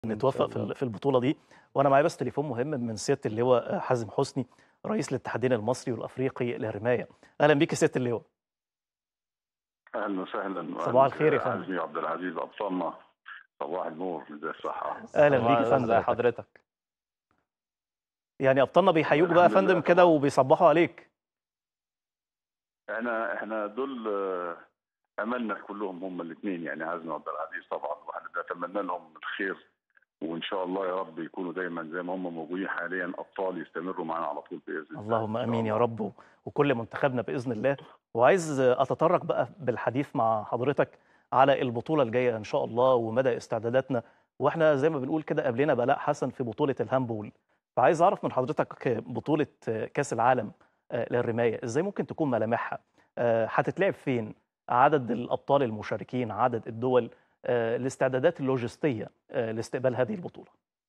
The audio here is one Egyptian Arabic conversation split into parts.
نتوفق في ال- في البطوله دي وانا معايا بس تليفون مهم من سياده اللواء حازم حسني رئيس الاتحادين المصري والافريقي للرمايه اهلا بيك يا سياده اللواء اهلا وسهلا صباح الخير يا فندم. عزمي عبد العزيز ابطالنا صباح النور ازي الصحه اهلا صباح بيك يا الخير، فندم حضرتك يعني ابطالنا بيحيوك بقى يا الحمد فندم لله كده طبعاً. وبيصبحوا عليك احنا احنا دول آه، املنا كلهم هم الاثنين يعني عزمي وعبد العزيز طبعا واحنا بنتمنى لهم الخير وان شاء الله يا رب يكونوا دايما زي ما هم موجودين حاليا ابطال يستمروا معانا على طول باذن الله اللهم إن شاء امين يا الله. رب وكل منتخبنا باذن الله وعايز اتطرق بقى بالحديث مع حضرتك على البطوله الجايه ان شاء الله ومدى استعداداتنا واحنا زي ما بنقول كده قبلنا بلاء حسن في بطوله الهاندبول فعايز اعرف من حضرتك بطوله كاس العالم للرمايه ازاي ممكن تكون ملامحها آه، هتتلعب فين عدد الابطال المشاركين عدد الدول آه، الاستعدادات اللوجستيه آه، لاستقبال هذه البطوله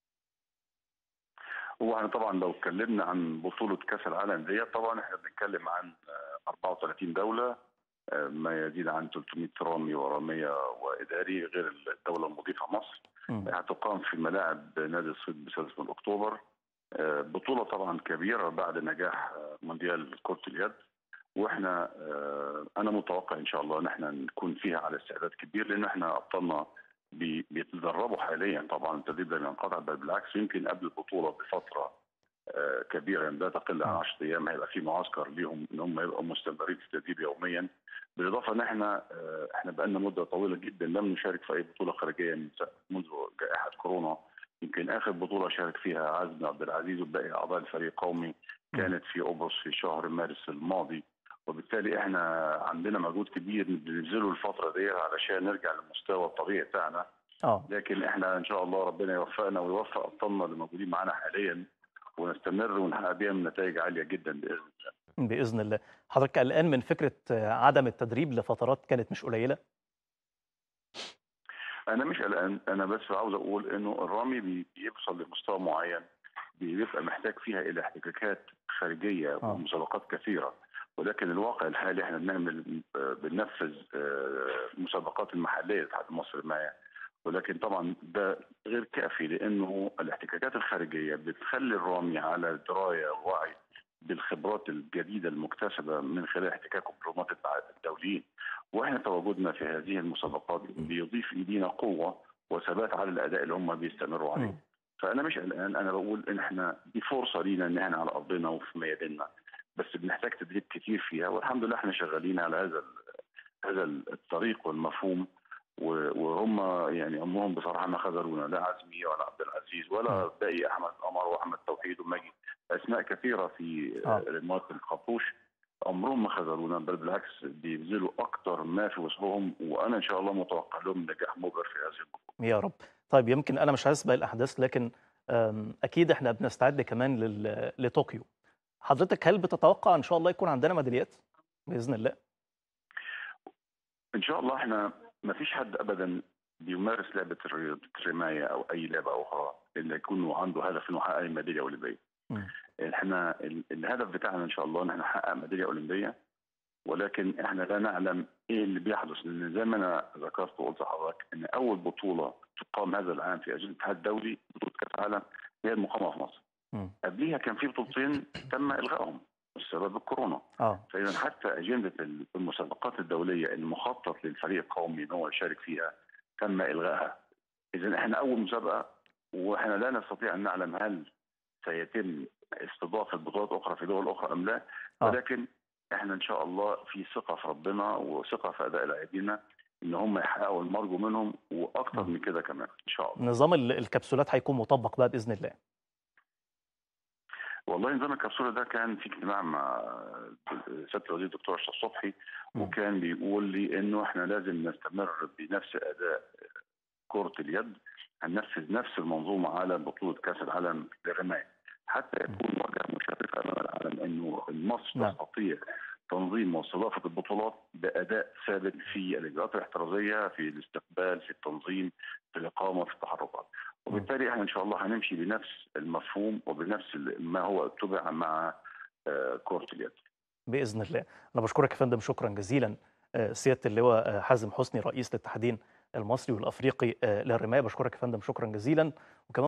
هو احنا طبعا لو اتكلمنا عن بطوله كاس العالم دي طبعا احنا بنتكلم عن آه، 34 دوله آه، ما يزيد عن 300 رامي وراميه واداري غير الدوله المضيفه مصر مم. هتقام في ملاعب نادي الصيد بسادس من اكتوبر آه، بطوله طبعا كبيره بعد نجاح آه، مونديال كره اليد واحنا آه، انا متوقع ان شاء الله ان احنا نكون فيها على استعداد كبير لان احنا ابطالنا بي- بيتدربوا حاليا طبعا التدريب ده ينقطع بل بالعكس يمكن قبل البطوله بفتره آه، كبيره يعني لا تقل عن 10 ايام هيبقى في معسكر ليهم ان هم يبقوا مستمرين في التدريب يوميا بالاضافه ان احنا آه، احنا بقالنا مده طويله جدا لم نشارك في اي بطوله خارجيه من س- منذ جائحه كورونا يمكن اخر بطوله شارك فيها عزمي عبد العزيز وباقي اعضاء الفريق القومي كانت في قبرص في شهر مارس الماضي وبالتالي احنا عندنا مجهود كبير بنبذله الفتره دي علشان نرجع للمستوى الطبيعي بتاعنا اه لكن احنا ان شاء الله ربنا يوفقنا ويوفق ابطالنا اللي موجودين معانا حاليا ونستمر ونحقق بيهم نتائج عاليه جدا باذن الله. باذن الله حضرتك قلقان من فكره آه، عدم التدريب لفترات كانت مش قليله انا مش قلقان انا بس عاوز اقول انه الرامي بي- بيوصل لمستوى معين بيبقى محتاج فيها الى احتكاكات خارجيه آه. ومسابقات كثيره ولكن الواقع الحالي احنا بنعمل آه، بننفذ آه، المسابقات المحليه بتاعت مصر معايا ولكن طبعا ده غير كافي لانه الاحتكاكات الخارجيه بتخلي الرامي على درايه ووعي بالخبرات الجديده المكتسبه من خلال احتكاكه بالرماة الدوليين واحنا تواجدنا في هذه المسابقات بيضيف الينا قوه وثبات على الاداء اللي هم بيستمروا عليه مم. فانا مش قلقان انا بقول ان احنا دي فرصه لينا ان احنا على ارضنا وفي مياديننا بس بنحتاج تدريب كتير فيها والحمد لله احنا شغالين على هذا ال- هذا الطريق والمفهوم و- وهم يعني عمرهم بصراحه ما خذلونا لا عزمي ولا عبد العزيز ولا باقي احمد قمر واحمد توحيد ومجيد اسماء كثيره في آه. رمات الخرطوش عمرهم ما خذلونا بل بالعكس بيبذلوا اكثر ما في وسعهم وانا ان شاء الله متوقع لهم نجاح مبهر في هذه البطوله. يا رب طيب يمكن انا مش هسبق الاحداث لكن آم، اكيد احنا بنستعد كمان لل- لطوكيو حضرتك هل بتتوقع ان شاء الله يكون عندنا ميداليات باذن الله ان شاء الله احنا ما فيش حد ابدا بيمارس لعبه الرياضة الرمايه او اي لعبه اخرى الا يكون عنده هدف انه يحقق ميداليه اولمبيه. مم. احنا ال- الهدف بتاعنا ان شاء الله ان احنا نحقق ميداليه اولمبيه ولكن احنا لا نعلم ايه اللي بيحدث لان زي ما انا ذكرت وقلت لحضرتك ان اول بطوله تقام هذا العام في اجنده الاتحاد الدولي بطوله كاس العالم هي المقامه في مصر. مم. قبليها كان في بطولتين تم الغائهم بسبب الكورونا. اه فاذا حتى اجنده المسابقات الدوليه المخطط للفريق القومي ان هو يشارك فيها تم الغائها. اذا احنا اول مسابقه واحنا لا نستطيع ان نعلم هل سيتم استضافه بطولات اخرى في دول اخرى ام لا آه. ولكن احنا ان شاء الله في ثقه في ربنا وثقه في اداء لاعبينا ان هم يحققوا المرجو منهم واكثر من كده كمان ان شاء الله. نظام ال- الكبسولات هيكون مطبق بقى باذن الله والله نظام الكبسوله ده كان في اجتماع مع سياده الوزير الدكتور اشرف صبحي مم. وكان بيقول لي انه احنا لازم نستمر بنفس اداء كره اليد هننفذ نفس المنظومه على بطوله كاس العالم للرمايه حتى يكون وجه مشرف امام العالم انه مصر نعم. تستطيع تنظيم واستضافه البطولات باداء ثابت في الاجراءات الاحترازيه في الاستقبال في التنظيم في الاقامه في التحركات وبالتالي احنا ان شاء الله هنمشي بنفس المفهوم وبنفس ال- ما هو اتبع مع آه، كره اليد باذن الله انا بشكرك يا فندم شكرا جزيلا آه، سياده اللواء آه، حازم حسني رئيس الاتحادين المصري والافريقي للرمايه بشكرك يا فندم شكرا جزيلا وكمان